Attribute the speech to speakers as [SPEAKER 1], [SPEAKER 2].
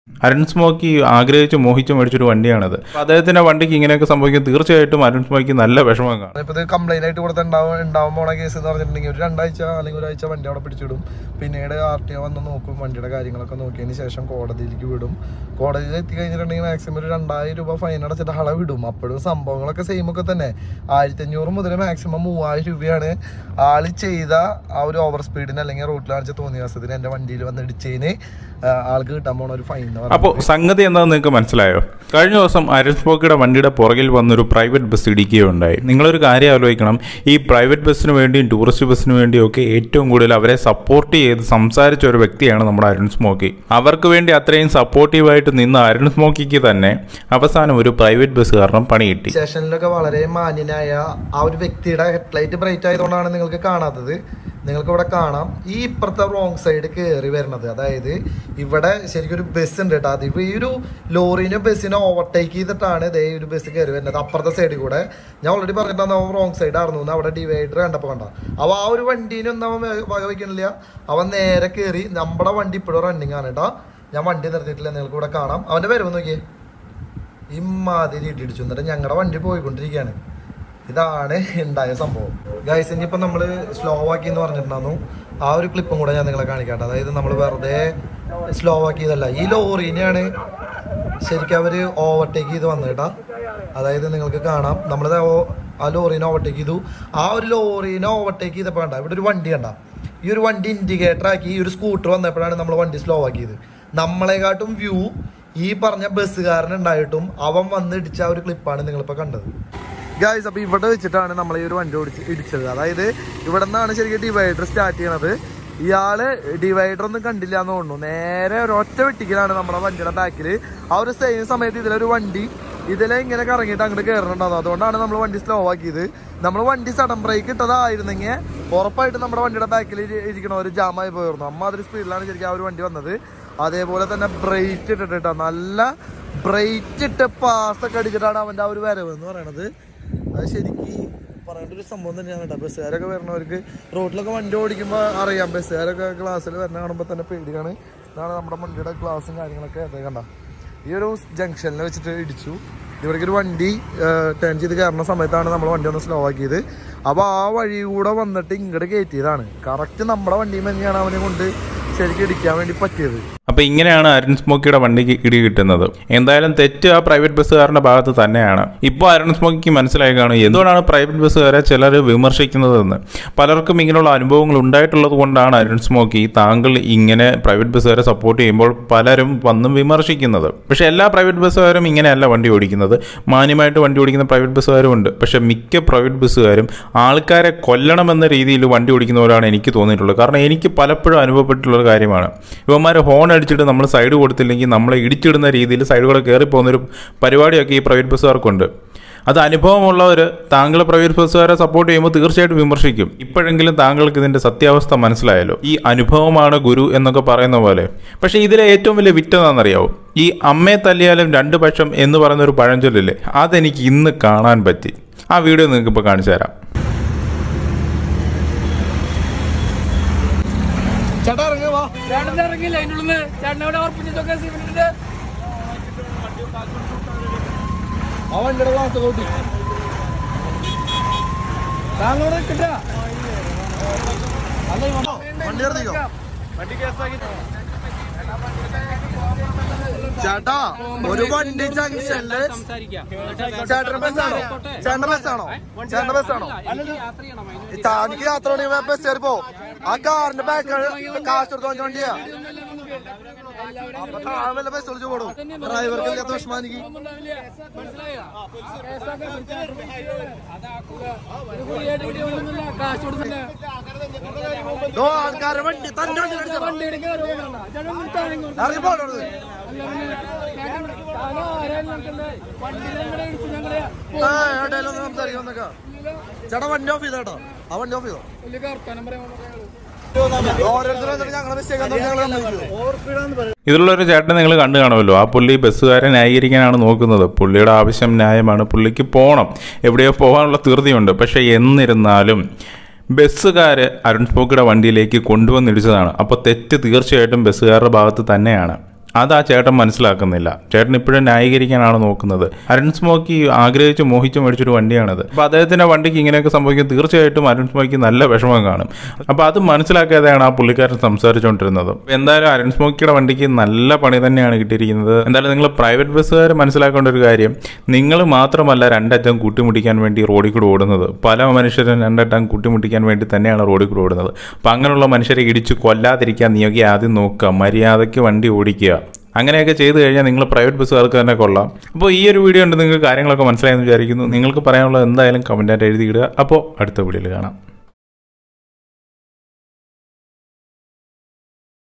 [SPEAKER 1] Arun smoky ആഗ്രഹിച്ച് മോഹിച്ച് മേടിച്ചൊരു വണ്ടിയാണത് അപ്പോൾ അദ്ദേഹത്തിന്റെ വണ്ടിക്ക് ഇങ്ങനെയൊക്കെ സംഭവിക്കും തീർച്ചയായിട്ടും അരുൺ സ്മോക്കി നല്ല വിഷമം കാണും
[SPEAKER 2] ഇപ്പൊ ഇത് കംപ്ലൈന്റ് ആയിട്ട് കൊടുത്ത ഉണ്ടാവും ഉണ്ടാവാൻ പോണ കേസ് എന്ന് പറഞ്ഞിട്ടുണ്ടെങ്കിൽ ഒരു രണ്ടാഴ്ച അല്ലെങ്കിൽ ഒരാഴ്ച വണ്ടി അവിടെ പിടിച്ചിടും പിന്നീട് ആർ ടി ഒ വന്ന് നോക്കും വണ്ടിയുടെ കാര്യങ്ങളൊക്കെ നോക്കിയതിന് ശേഷം കോടതിയിലേക്ക് വിടും കോടതിയിൽ എത്തി കഴിഞ്ഞിട്ടുണ്ടെങ്കിൽ മാക്സിമം ഒരു രണ്ടായിരം രൂപ ഫൈൻ അടച്ചിട്ട് ഹള വിടും അപ്പോഴും സംഭവങ്ങളൊക്കെ സെയിം ഒക്കെ തന്നെ ആയിരത്തി അഞ്ഞൂറ് മുതൽ മാക്സിമം മൂവായിരം രൂപയാണ് ആള് ചെയ്ത ആ ഒരു ഓവർ സ്പീഡിന് അല്ലെങ്കിൽ റൂട്ടിൽ കാണിച്ച തോന്നിയ ദിവസത്തിന് എൻ്റെ വണ്ടിയിൽ വന്ന് ഇടിച്ചതിന് ആ, ആൾക്ക് കിട്ടാൻ പോണ ഒരു ഫൈൻ എന്ന്
[SPEAKER 1] അപ്പോൾ സംഗതി എന്താണെന്ന് നിങ്ങൾക്ക് മനസ്സിലായോ കഴിഞ്ഞ ദിവസം അരുൺ സ്മോക്കിയുടെ വണ്ടിയുടെ പുറകിൽ വന്നൊരു പ്രൈവറ്റ് ബസ് ഇടിക്കുകയുണ്ടായി നിങ്ങളൊരു കാര്യം ആലോചിക്കണം ഈ പ്രൈവറ്റ് ബസ്സിന് വേണ്ടിയും ടൂറിസ്റ്റ് ബസ്സിന് വേണ്ടിയും ഒക്കെ ഏറ്റവും കൂടുതൽ അവരെ സപ്പോർട്ട് ചെയ്ത് സംസാരിച്ച ഒരു വ്യക്തിയാണ് നമ്മുടെ അരുൺ സ്മോക്കി അവർക്ക് വേണ്ടി അത്രയും സപ്പോർട്ടീവായിട്ട് നിന്ന അരുൺ സ്മോക്കിക്ക് തന്നെ അവസാനം ഒരു പ്രൈവറ്റ് ബസ് കാരണം പണി കിട്ടി
[SPEAKER 2] സ്റ്റേഷനിലൊക്കെ വളരെ മാന്യനായ ആ ഒരു വ്യക്തിയുടെ ഹെഡ്ലൈറ്റ് ബ്രൈറ്റ് ആയതുകൊണ്ടാണ് നിങ്ങൾക്ക് കാണാത്തത് നിങ്ങൾക്ക് ഇവിടെ കാണാം ഈ ഇപ്പുറത്തെ റോങ് സൈഡ് കയറി വരുന്നത് അതായത് ഇവിടെ ശരിക്കും ഒരു ബസ് ഉണ്ട് കേട്ടോ അത് ഇപ്പൊ ഈ ഒരു ലോറിനെ ബസ്സിനെ ഓവർടേക്ക് ചെയ്തിട്ടാണ് ഇതേ ഒരു ബസ് കയറി വരുന്നത് അപ്പുറത്തെ സൈഡിൽ കൂടെ ഞാൻ ഓൾറെഡി പറഞ്ഞിട്ടാണ് അവൻ റോങ് സൈഡ് ആയിരുന്നു എന്ന് അവിടെ ഡിവൈഡർ കണ്ടപ്പോൾ കണ്ട അവ ആ ഒരു വണ്ടീനൊന്നും അവൻ വക- വക വയ്ക്കണില്ല അവൻ നേരെ കയറി നമ്മുടെ വണ്ടി ഇപ്പോഴും റണ്ണിങ് ആണ് കേട്ടോ ഞാൻ വണ്ടി നിർത്തിയിട്ടില്ല നിങ്ങൾക്ക് ഇവിടെ കാണാം അവന്റെ വരവ് നോക്കിയേ ഇമ്മാതിരി ഇട്ടിടിച്ചു എന്നിട്ട് ഞങ്ങളുടെ വണ്ടി പോയിക്കൊണ്ടിരിക്കുകയാണ് ഇതാണ് ഉണ്ടായ സംഭവം ഗൈസ് ഇനിയിപ്പോ നമ്മള് സ്ലോ ആക്കി എന്ന് പറഞ്ഞിട്ടുണ്ടായിരുന്നു ആ ഒരു ക്ലിപ്പും കൂടെ ഞാൻ നിങ്ങളെ കാണിക്കാട്ടെ അതായത് നമ്മൾ വെറുതെ സ്ലോ ആക്കിയതല്ല ഈ ലോറിനെയാണ് ശരിക്കും അവര് ഓവർടേക്ക് ചെയ്ത് വന്നത് കേട്ടാ അതായത് നിങ്ങൾക്ക് കാണാം നമ്മളിത് ഓ- ആ ലോറിനെ ഓവർടേക്ക് ചെയ്തു ആ ഒരു ലോറിനെ ഓവർടേക്ക് ചെയ്തപ്പോ കണ്ട ഇവിടെ ഒരു വണ്ടി കണ്ട ഈ ഒരു വണ്ടി ഇൻഡിക്കേറ്റർ ആക്കി ഈ ഒരു സ്കൂട്ടർ വന്നപ്പോഴാണ് നമ്മൾ വണ്ടി സ്ലോ ആക്കിയത് നമ്മളെക്കാട്ടും വ്യൂ ഈ പറഞ്ഞ ബസ്സുകാരൻ ഉണ്ടായിട്ടും അവൻ വന്ന് ഇടിച്ച ആ ഒരു ക്ലിപ്പാണ് നിങ്ങളിപ്പോ കണ്ടത് ഗായ്സ് അപ്പൊ ഇവിടെ വെച്ചിട്ടാണ് നമ്മൾ ഈ ഒരു വണ്ടി ഓടിച്ച് ഇടിച്ചത് അതായത് ഇവിടെ നിന്നാണ് ശരിക്കും ഡിവൈഡർ സ്റ്റാർട്ട് ചെയ്യണത് ഇയാള് ഡിവൈഡർ ഒന്നും കണ്ടില്ല എന്ന് തോന്നുന്നു നേരെ ഒരൊറ്റ വെട്ടിക്കലാണ് നമ്മുടെ വണ്ടിയുടെ ബാക്കിൽ ആ ഒരു സെയിം സമയത്ത് ഇതിലൊരു വണ്ടി ഇതിലെ ഇങ്ങനെ കറങ്ങിയിട്ട് അങ്ങോട്ട് കയറുന്നുണ്ടാവും അതുകൊണ്ടാണ് നമ്മൾ വണ്ടി സ്ലോ ആക്കിയത് നമ്മൾ വണ്ടി സഡൻ ബ്രേക്ക് ഇട്ടതായിരുന്നെങ്കിൽ ഉറപ്പായിട്ട് നമ്മുടെ വണ്ടിയുടെ ബാക്കിൽ ഇരിക്കണ ഒരു ജാമായി പോയിരുന്നു അമ്മ അതൊരു സ്പീഡിലാണ് ശരിക്കും ആ ഒരു വണ്ടി വന്നത് അതേപോലെ തന്നെ ബ്രേറ്റ് ഇട്ടിട്ടാ നല്ല ബ്രേറ്റ് ഇട്ട് പാസ്സൊക്കെ അടിച്ചിട്ടാണ് അവന്റെ ആ ഒരു വരവ് എന്ന് പറയണത് അത് ശരിക്ക് പറയേണ്ട ഒരു സംഭവം തന്നെയാണ് കേട്ടോ ബസ്സുകാരൊക്കെ വരണവർക്ക് റോഡിലൊക്കെ വണ്ടി ഓടിക്കുമ്പോൾ അറിയാം ബസ്സുകാരൊക്കെ ക്ലാസ്സിൽ വരണ കാണുമ്പോൾ തന്നെ പേടിയാണ് ഇതാണ് നമ്മുടെ വണ്ടിയുടെ ക്ലാസ്സും കാര്യങ്ങളൊക്കെ അതേ കണ്ട ഈ ഒരു ജംഗ്ഷനിൽ വെച്ചിട്ട് ഇടിച്ചു ഇവിടേക്ക് ഒരു വണ്ടി ടേൺ ചെയ്ത് കയറുന്ന സമയത്താണ് നമ്മൾ വണ്ടി ഒന്ന് സ്ലോ ആക്കിയത് അപ്പോൾ ആ വഴി കൂടെ വന്നിട്ട് ഇങ്ങോട്ട് കയറ്റിയതാണ് കറക്റ്റ് നമ്മുടെ വണ്ടിയിൽ തന്നെയാണ് അവനെ കൊണ്ട് ശരിക്കും ഇടിക്കാൻ വേണ്ടി പറ്റിയത്
[SPEAKER 1] അപ്പോൾ ഇങ്ങനെയാണ് അരുൺ സ്മോക്കിയുടെ വണ്ടിക്ക് ഇടി കിട്ടുന്നത് എന്തായാലും തെറ്റ് ആ പ്രൈവറ്റ് ബസ്സുകാരന്റെ ഭാഗത്ത് തന്നെയാണ് ഇപ്പോൾ അരുൺ സ്മോക്കിക്ക് മനസ്സിലായി കാണും എന്തുകൊണ്ടാണ് പ്രൈവറ്റ് ബസ്സുകാരെ ചിലർ വിമർശിക്കുന്നതെന്ന് പലർക്കും ഇങ്ങനെയുള്ള അനുഭവങ്ങൾ ഉണ്ടായിട്ടുള്ളത് കൊണ്ടാണ് അരുൺ സ്മോക്കി താങ്കൾ ഇങ്ങനെ പ്രൈവറ്റ് ബസ്സുകാരെ സപ്പോർട്ട് ചെയ്യുമ്പോൾ പലരും വന്നും വിമർശിക്കുന്നത് പക്ഷേ എല്ലാ പ്രൈവറ്റ് ബസ്സുകാരും ഇങ്ങനെയല്ല വണ്ടി ഓടിക്കുന്നത് മാന്യമായിട്ട് വണ്ടി ഓടിക്കുന്ന പ്രൈവറ്റ് ബസ്സുകാരും ഉണ്ട് പക്ഷേ മിക്ക പ്രൈവറ്റ് ബസ്സുകാരും ആൾക്കാരെ കൊല്ലണമെന്ന രീതിയിൽ വണ്ടി ഓടിക്കുന്നവരാണ് എനിക്ക് തോന്നിയിട്ടുള്ളത് കാരണം എനിക്ക് പലപ്പോഴും അനുഭവപ്പെട്ടിട്ടുള്ള ഒരു കാര്യമാണ് ഇവന്മാർ ഹോൺ അടിച്ചിട്ട് നമ്മൾ സൈഡ് കൊടുത്തില്ലെങ്കിൽ നമ്മളെ ഇടിച്ചിടുന്ന രീതിയിൽ സൈഡുകൂടെ കയറി പോകുന്നൊരു പരിപാടിയൊക്കെ ഈ പ്രൈവറ്റ് ബസ്സുകാർക്കുണ്ട് അത് അനുഭവമുള്ളവർ താങ്കൾ പ്രൈവറ്റ് ബസ്സുകാരെ സപ്പോർട്ട് ചെയ്യുമ്പോൾ തീർച്ചയായിട്ടും വിമർശിക്കും ഇപ്പോഴെങ്കിലും താങ്കൾക്ക് ഇതിന്റെ സത്യാവസ്ഥ മനസ്സിലായല്ലോ ഈ അനുഭവമാണ് ഗുരു എന്നൊക്കെ പറയുന്ന പോലെ പക്ഷേ ഇതിലെ ഏറ്റവും വലിയ വിറ്റതാണെന്നറിയാവോ ഈ അമ്മയെ തല്ലിയാലും രണ്ട് പക്ഷം എന്ന് പറയുന്ന ഒരു പഴഞ്ചൊല്ലില്ലേ അതെനിക്ക് ഇന്ന് കാണാൻ പറ്റി ആ വീഡിയോ നിങ്ങൾക്ക് ഇപ്പോൾ കാണിച്ചു തരാം
[SPEAKER 2] ചേട്ടാ ഇറങ്ങി വാ
[SPEAKER 3] ചേട്ടൻ ഇറങ്ങില്ല അതിൻ്റെ ഉള്ളിൽ നിന്ന് ചേട്ടനെ അവിടെ ഉറപ്പിച്ചിട്ടൊക്കെ സിമെന്റിന്റെ
[SPEAKER 2] ആ വണ്ടിയുടെ ക്ലാസ് കൂട്ടി
[SPEAKER 3] താങ്കളോട് കിട്ടാ
[SPEAKER 2] വണ്ടി നിർത്തിക്കോ ചേട്ടാ ഒരു വണ്ടി ജംഗ്ഷനില്
[SPEAKER 3] സംസാരിക്കാം
[SPEAKER 2] ചേട്ടന്റെ ബസ്സാണോ ചേട്ടന്റെ ബസ്സാണോ ചേട്ടന്റെ ബസ്സാണോ
[SPEAKER 3] യാത്ര ചെയ്യണം അതിന്
[SPEAKER 2] താനിക്ക് യാത്ര ചെയ്യണ ബസ് കയറി പോ ആ കാറിന്റെ ബാക്ക് കാശ് കൊടുത്ത് വാങ്ങിച്ച വണ്ടിയാ അപ്പൊ താഴെ വല്ല ബസ് വിളിച്ചു പോടും ഡ്രൈവർക്ക് ഇല്ലാത്ത വിഷമാനിക്ക്
[SPEAKER 3] ഉണ്ടാവില്ല. മനസ്സിലായോ? അതാക്കുക. ഒരു കുടിയായിട്ട് ഇവിടെ ഒന്നുമില്ല. കാശ് കൊടുത്തില്ല.
[SPEAKER 2] ഓ ആൾക്കാരെ വണ്ടി തന്റെ വണ്ടി അടിച്ചോ
[SPEAKER 3] വണ്ടി എടുക്കാൻ ഒരു വഴിയുണ്ടോ? ചേട്ടൻ നിർത്താൻ ഇങ്ങോട്ട്.
[SPEAKER 2] ഇറങ്ങി പോടുന്നത്
[SPEAKER 3] അല്ല പിന്നെ ചേട്ടൻ താനോ ആരായാലും നമുക്കെന്താ? വണ്ടിയിൽ ഞങ്ങളെ ഇടിച്ച് ഞങ്ങളെ
[SPEAKER 2] എവിടെയെങ്കിലും ഒന്ന് സംസാരിക്കാൻ വന്നേക്കാ ചേട്ടാ വണ്ടി ഓഫ് ചെയ്തോ ആ വണ്ടി ഓഫ് ചെയ്തോ
[SPEAKER 3] വലിയ കർത്താനം പറയാൻ പറഞ്ഞാൽ
[SPEAKER 2] ഓരോരുത്തരും വന്നിട്ട് ഞങ്ങളെ മിസ്റ്റേക്ക് ഞങ്ങൾ സമ്മതിക്കുമോ
[SPEAKER 1] ഇതിലുള്ളൊരു ചേട്ടനെ നിങ്ങൾ കണ്ടു കാണുമല്ലോ ആ പുള്ളി ബസ്സുകാരെ ന്യായീകരിക്കാനാണ് നോക്കുന്നത് പുള്ളിയുടെ ആവശ്യം ന്യായമാണ് പുള്ളിക്ക് പോകണം എവിടെയോ പോകാനുള്ള തീർത്തിയുണ്ട് പക്ഷേ എന്നിരുന്നാലും ബസ്സുകാർ അരുൺ സ്പോക്കിയുടെ വണ്ടിയിലേക്ക് കൊണ്ടുവന്നിടിച്ചതാണ് അപ്പോൾ തെറ്റ് തീർച്ചയായിട്ടും ബസ്സുകാരുടെ ഭാഗത്ത് തന്നെയാണ് അത് ആ ചേട്ടൻ മനസ്സിലാക്കുന്നില്ല ചേട്ടൻ ഇപ്പോഴും ന്യായീകരിക്കാനാണ് നോക്കുന്നത് അരുൺ സ്മോക്കി ആഗ്രഹിച്ച് മോഹിച്ച് മേടിച്ചൊരു വണ്ടിയാണത് അപ്പോൾ അദ്ദേഹത്തിന്റെ വണ്ടിക്ക് ഇങ്ങനെയൊക്കെ സംഭവിക്കും തീർച്ചയായിട്ടും അരുൺ സ്മോക്കി നല്ല വിഷമം കാണും അപ്പോൾ അത് മനസ്സിലാക്കാതെയാണ് ആ പുള്ളിക്കാരൻ സംസാരിച്ചുകൊണ്ടിരുന്നത് എന്തായാലും അരുൺ സ്മോക്കിയുടെ വണ്ടിക്ക് നല്ല പണി തന്നെയാണ് കിട്ടിയിരിക്കുന്നത് എന്തായാലും നിങ്ങൾ പ്രൈവറ്റ് ബസ്സുകാർ മനസ്സിലാക്കേണ്ട ഒരു കാര്യം നിങ്ങൾ മാത്രമല്ല രണ്ടറ്റം കൂട്ടിമുട്ടിക്കാൻ വേണ്ടി റോഡിൽ കൂടെ ഓടുന്നത് പല മനുഷ്യരും രണ്ടറ്റം കൂട്ടിമുട്ടിക്കാൻ വേണ്ടി തന്നെയാണ് റോഡിൽ കൂടെ ഓടുന്നത് അപ്പം അങ്ങനെയുള്ള മനുഷ്യരെ ഇടിച്ച് കൊല്ലാതിരിക്കാൻ നീയൊക്കെ ആദ്യം നോക്കുക മര്യാദയ്ക്ക് വണ്ടി ഓടിക്കുക അങ്ങനെയൊക്കെ ചെയ്തു കഴിഞ്ഞാൽ നിങ്ങൾ പ്രൈവറ്റ് ബസ്സുകാർക്ക് തന്നെ കൊള്ളാം അപ്പോൾ ഈ ഒരു വീഡിയോ ഉണ്ട് നിങ്ങൾക്ക് കാര്യങ്ങളൊക്കെ മനസ്സിലായെന്ന് വിചാരിക്കുന്നു നിങ്ങൾക്ക് പറയാനുള്ളത് എന്തായാലും കമൻറ്റായിട്ട് എഴുതിയിടുക അപ്പോൾ അടുത്ത വീഡിയോയിൽ കാണാം